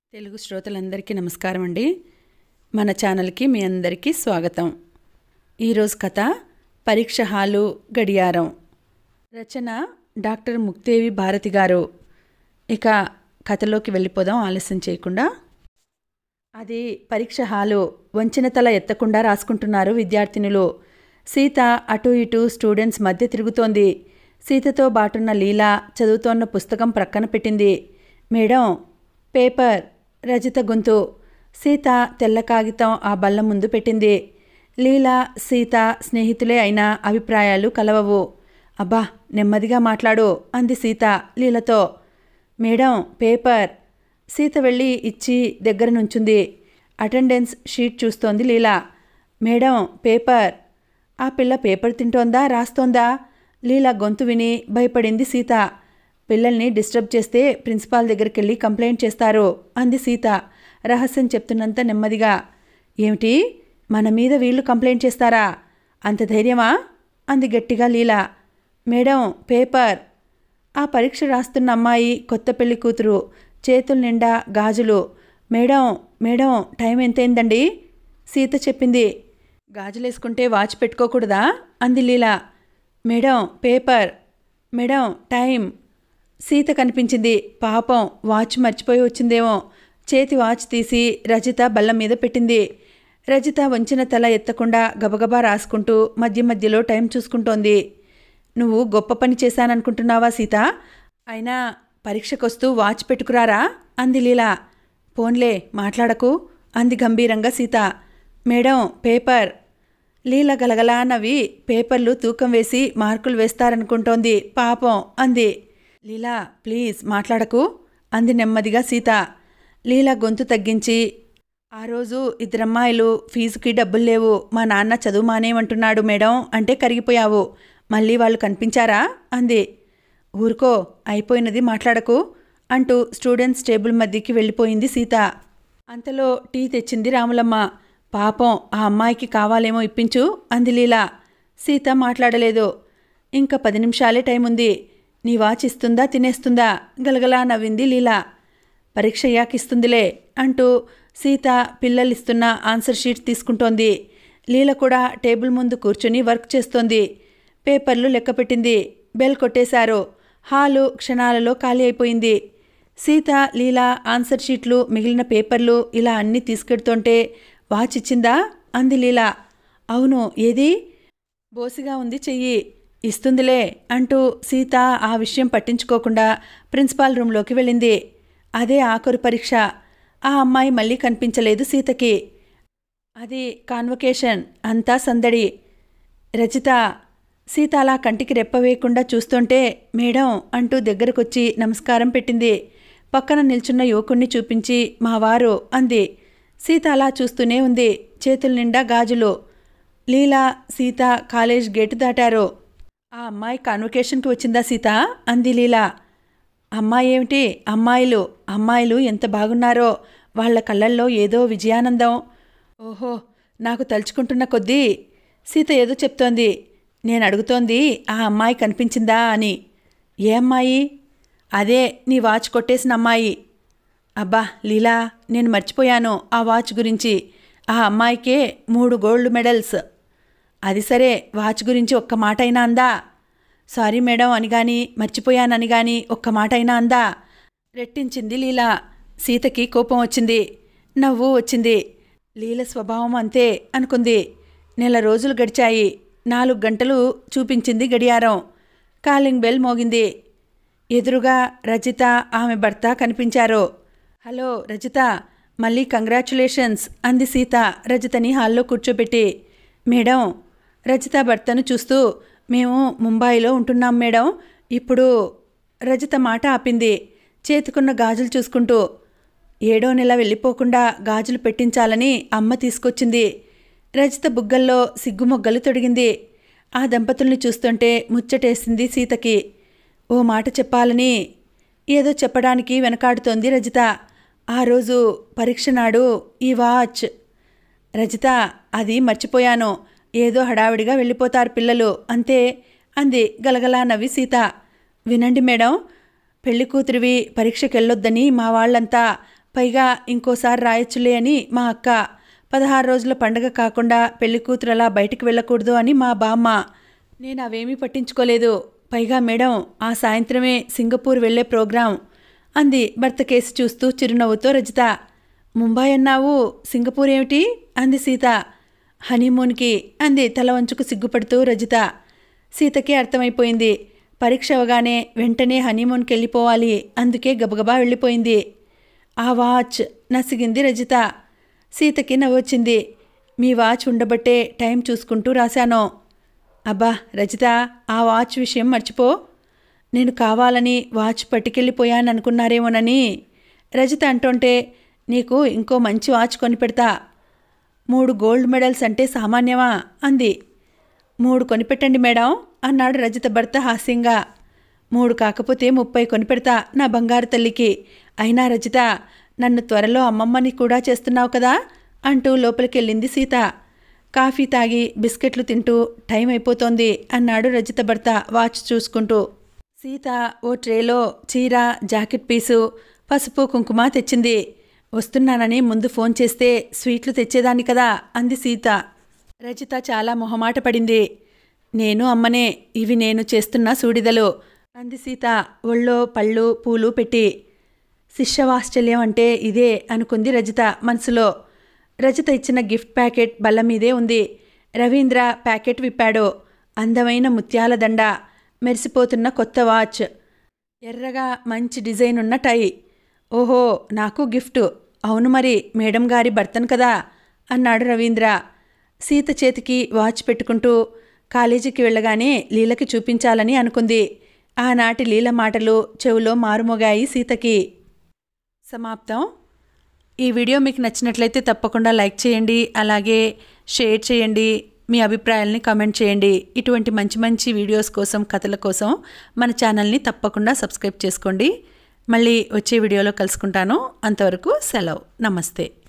తెలుగు శ్రోతలందరికీ నమస్కారం అండి మన ఛానల్కి మీ అందరికీ స్వాగతం ఈరోజు కథ పరీక్ష హాలు గడియారం రచన డాక్టర్ ముక్తేవి భారతి గారు ఇక కథలోకి వెళ్ళిపోదాం ఆలస్యం చేయకుండా అది పరీక్ష హాలు వంచిన తల ఎత్తకుండా రాసుకుంటున్నారు విద్యార్థినులు సీత అటు ఇటు స్టూడెంట్స్ మధ్య తిరుగుతోంది సీతతో బాటున్న లీలా చదువుతోన్న పుస్తకం ప్రక్కన పెట్టింది మేడం పేపర్ రజిత గొంతు సీత తెల్ల కాగితం ఆ బల్ల ముందు పెట్టింది లీలా సీత స్నేహితులే అయినా అభిప్రాయాలు కలవవు అబ్బా నెమ్మదిగా మాట్లాడు అంది సీత లీలతో మేడం పేపర్ సీత వెళ్ళి ఇచ్చి దగ్గర నుంచుంది అటెండెన్స్ షీట్ చూస్తోంది లీలా మేడం పేపర్ ఆ పిల్ల పేపర్ తింటోందా రాస్తోందా లీలా గొంతు విని భయపడింది సీత పిల్లల్ని డిస్టర్బ్ చేస్తే ప్రిన్సిపాల్ దగ్గరికి వెళ్ళి కంప్లైంట్ చేస్తారు అంది సీత రహస్యం చెప్తున్నంత నెమ్మదిగా ఏమిటి మన మీద వీళ్ళు కంప్లైంట్ చేస్తారా అంత ధైర్యమా అంది గట్టిగా లీలా మేడం పేపర్ ఆ పరీక్ష రాస్తున్న అమ్మాయి కొత్త పెళ్లి కూతురు చేతుల నిండా గాజులు మేడం మేడం టైం ఎంతైందండి సీత చెప్పింది గాజులేసుకుంటే వాచ్ పెట్టుకోకూడదా అంది Leela madam paper madam time Sita కనిపించింది పాపం వాచ్ మర్చిపోయి వచ్చిందేమో చేతి వాచ్ తీసి రజిత బల్ల మీద పెట్టింది రజిత వంచిన తల ఎత్తకుండా గబగబా రాసుకుంటూ మధ్య మధ్యలో టైం చూసుకుంటోంది నువ్వు గొప్ప పని చేశాననుకుంటున్నావా సీత అయినా పరీక్షకొస్తూ వాచ్ పెట్టుకురారా అంది లీలా పోన్లే మాట్లాడకు అంది గంభీరంగా సీత మేడం పేపర్ లీల గలగలా నవ్వి పేపర్లు తూకం వేసి మార్కులు వేస్తారనుకుంటోంది పాపం అంది లీలా ప్లీజ్ మాట్లాడకు అంది నెమ్మదిగా సీత లీల గొంతు తగ్గించి ఆ రోజు ఇద్దరమ్మాయిలు ఫీజుకి డబ్బులు లేవు మా నాన్న చదువు మానేయమంటున్నాడు మేడం అంటే కరిగిపోయావు మళ్ళీ వాళ్ళు కనిపించారా అంది ఊరుకో అయిపోయినది మాట్లాడకు అంటూ స్టూడెంట్స్ టేబుల్ మధ్యకి వెళ్ళిపోయింది సీత అంతలో టీ తెచ్చింది రాములమ్మ పాపం ఆ అమ్మాయికి కావాలేమో ఇప్పించు అంది లీలా సీత మాట్లాడలేదు ఇంకా పది నిమిషాలే టైం ఉంది నీ వాచ్ ఇస్తుందా తినేస్తుందా గలగలా నవ్వింది లీలా పరీక్ష యాకిస్తుందిలే అంటూ సీత పిల్లలిస్తున్న ఆన్సర్ షీట్ తీసుకుంటోంది లీల కూడా టేబుల్ ముందు కూర్చుని వర్క్ చేస్తోంది పేపర్లు లెక్కపెట్టింది బెల్ కొట్టేశారు హాలు క్షణాలలో ఖాళీ అయిపోయింది సీత లీలా ఆన్సర్ షీట్లు మిగిలిన పేపర్లు ఇలా అన్నీ తీసుకెడుతుంటే వాచ్ ఇచ్చిందా అంది లీలా అవును ఏది బోసిగా ఉంది చెయ్యి ఇస్తుందిలే అంటూ సీత ఆ విషయం పట్టించుకోకుండా ప్రిన్సిపాల్ రూంలోకి వెళ్ళింది అదే ఆఖరు పరీక్ష ఆ అమ్మాయి మళ్ళీ కనిపించలేదు సీతకి అది కాన్వకేషన్ అంతా సందడి రచిత సీత అలా కంటికి రెప్పవేయకుండా చూస్తుంటే మేడం అంటూ దగ్గరకొచ్చి నమస్కారం పెట్టింది పక్కన నిల్చున్న యువకుణ్ణి చూపించి మా వారు అంది సీత అలా చూస్తూనే ఉంది చేతుల నిండా గాజులు లీలా సీత కాలేజ్ గేటు దాటారు ఆ అమ్మాయి కాన్వకేషన్కి వచ్చిందా సీత అంది లీలా అమ్మాయి ఏమిటి అమ్మాయిలు అమ్మాయిలు ఎంత బాగున్నారో వాళ్ళ కళ్ళల్లో ఏదో విజయానందం ఓహో నాకు తలుచుకుంటున్న కొద్దీ సీత ఏదో చెప్తోంది నేను అడుగుతోంది ఆ అమ్మాయి కనిపించిందా అని ఏ అమ్మాయి అదే నీ వాచ్ కొట్టేసిన అమ్మాయి అబ్బా లీలా నేను మర్చిపోయాను ఆ వాచ్ గురించి ఆ అమ్మాయికే మూడు గోల్డ్ మెడల్స్ అది సరే వాచ్ గురించి ఒక్క మాట అయినా అందా సారీ మేడం అని గాని మర్చిపోయానని గాని ఒక్క మాట అయినా అందా రెట్టించింది లీలా సీతకి కోపం వచ్చింది నవ్వు వచ్చింది లీల స్వభావం అంతే అనుకుంది నెల రోజులు గడిచాయి నాలుగు గంటలు చూపించింది గడియారం కాలింగ్ బెల్ మోగింది ఎదురుగా రజిత ఆమె భర్త కనిపించారు హలో రజిత మళ్ళీ కంగ్రాచులేషన్స్ అంది సీత రజితని హాల్లో కూర్చోబెట్టి మేడం రజిత భర్తను చూస్తూ మేము ముంబాయిలో ఉంటున్నాం మేడం ఇప్పుడు రజిత మాట ఆపింది చేతుకున్న గాజులు చూసుకుంటూ ఏడో నెల వెళ్ళిపోకుండా గాజులు పెట్టించాలని అమ్మ తీసుకొచ్చింది రజిత బుగ్గల్లో సిగ్గుమొగ్గలు తొడిగింది ఆ దంపతుల్ని చూస్తుంటే ముచ్చటేసింది సీతకి ఓ మాట చెప్పాలని ఏదో చెప్పడానికి వెనకాడుతోంది రజిత ఆ రోజు పరీక్ష నాడు ఈ వాచ్ రజిత అది మర్చిపోయాను ఏదో హడావిడిగా వెళ్ళిపోతారు పిల్లలు అంతే అంది గలగలా నవ్వి సీత వినండి మేడం పెళ్లి కూతురివి పరీక్షకెళ్ళొద్దని మా వాళ్ళంతా పైగా ఇంకోసారి రాయొచ్చులే అని మా అక్క పదహారు రోజుల పండగ కాకుండా పెళ్లి కూతురు అలా బయటికి వెళ్ళకూడదు అని మా బామ్మ నేను అవేమీ పట్టించుకోలేదు పైగా మేడం ఆ సాయంత్రమే సింగపూర్ వెళ్ళే ప్రోగ్రాం అంది భర్త కేసు చూస్తూ చిరునవ్వుతో రజిత ముంబై అన్నావు సింగపూర్ ఏమిటి అంది సీత హనీమూన్కి అంది తల వంచుకు సిగ్గుపడుతూ రజిత సీతకి అర్థమైపోయింది పరీక్ష అవగానే వెంటనే హనీమూన్కి వెళ్ళిపోవాలి అందుకే గబగబా వెళ్ళిపోయింది ఆ వాచ్ నసిగింది రజిత సీతకి నవ్వొచ్చింది మీ వాచ్ ఉండబట్టే టైం చూసుకుంటూ రాశాను అబ్బా రజిత ఆ వాచ్ విషయం మర్చిపో నేను కావాలని వాచ్ పట్టుకెళ్ళిపోయాననుకున్నారేమోనని రజిత అంటుంటే నీకు ఇంకో మంచి వాచ్ కొనిపెడతా మూడు గోల్డ్ మెడల్స్ అంటే సామాన్యమా అంది మూడు కొనిపెట్టండి మేడం అన్నాడు రజిత భర్త హాస్యంగా మూడు కాకపోతే ముప్పై కొనిపెడతా నా బంగారు తల్లికి అయినా రజిత నన్ను త్వరలో అమ్మమ్మని కూడా చేస్తున్నావు కదా అంటూ లోపలికెళ్ళింది సీత కాఫీ తాగి బిస్కెట్లు తింటూ టైం అయిపోతోంది అన్నాడు రజిత భర్త వాచ్ చూసుకుంటూ సీత ఓ ట్రేలో చీర జాకెట్ పీసు పసుపు కుంకుమ తెచ్చింది వస్తున్నానని ముందు ఫోన్ చేస్తే స్వీట్లు తెచ్చేదాన్ని కదా అంది సీత రజిత చాలా మొహమాట పడింది నేను అమ్మనే ఇవి నేను చేస్తున్న సూడిదలు అంది సీత ఒళ్ళో పళ్ళు పూలు పెట్టి శిష్యవాత్సల్యం అంటే ఇదే అనుకుంది రజిత మనసులో రజిత ఇచ్చిన గిఫ్ట్ ప్యాకెట్ బల్ల మీదే ఉంది రవీంద్ర ప్యాకెట్ విప్పాడు అందమైన ముత్యాల దండ మెరిసిపోతున్న కొత్త వాచ్ ఎర్రగా మంచి డిజైన్ ఉన్న టై ఓహో నాకు గిఫ్ట్ అవును మరి మేడం గారి భర్తను కదా అన్నాడు రవీంద్ర సీత చేతికి వాచ్ పెట్టుకుంటూ కాలేజీకి వెళ్ళగానే లీలకి చూపించాలని అనుకుంది ఆనాటి లీల మాటలు చెవులో మారుమోగాయి సీతకి సమాప్తం ఈ వీడియో మీకు నచ్చినట్లయితే తప్పకుండా లైక్ చేయండి అలాగే షేర్ చేయండి మీ అభిప్రాయాల్ని కామెంట్ చేయండి ఇటువంటి మంచి మంచి వీడియోస్ కోసం కథల కోసం మన ఛానల్ని తప్పకుండా సబ్స్క్రైబ్ చేసుకోండి మళ్ళీ వచ్చే వీడియోలో కలుసుకుంటాను అంతవరకు సెలవు నమస్తే